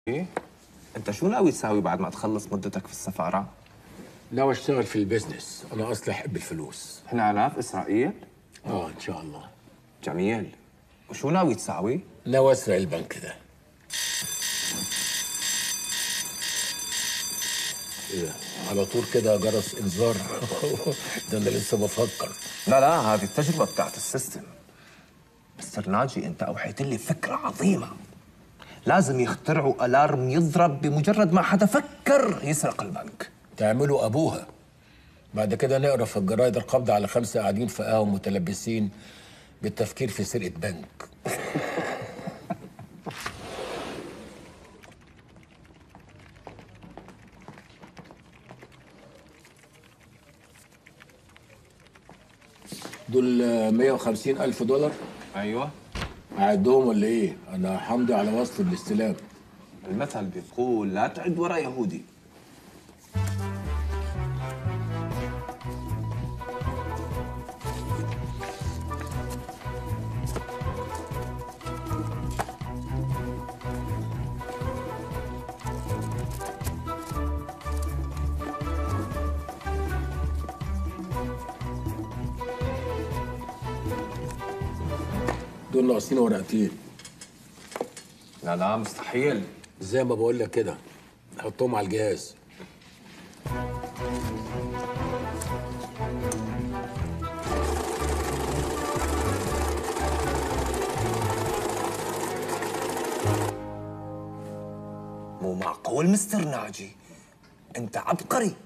ايه انت شو ناوي تساوي بعد ما تخلص مدتك في السفاره ناوي اشتغل في البزنس انا اصلي احب الفلوس هنا في اسرائيل اه ان شاء الله جميل وشو ناوي تساوي ناوي اسرق البنك ده ايه ده؟ على طول كده جرس انذار ده انا لسه بفكر لا لا هذه التجربه بتاعت السيستم مستر ناجي انت اوحيت لي فكره عظيمه لازم يخترعوا الارم يضرب بمجرد ما حدا فكر يسرق البنك تعملوا ابوها بعد كده نقرا في الجرايد القبض على خمسه قاعدين في قهوه متلبسين بالتفكير في سرقه بنك دول 150 ألف دولار ايوه أعدهم ولا إيه؟ أنا حمضي على وصل بالاستلام المثل بيقول لا تعد ورا يهودي دول ناقصين ورقتين لا لا مستحيل زي ما بقول لك كده حطهم على الجهاز مو معقول مستر ناجي انت عبقري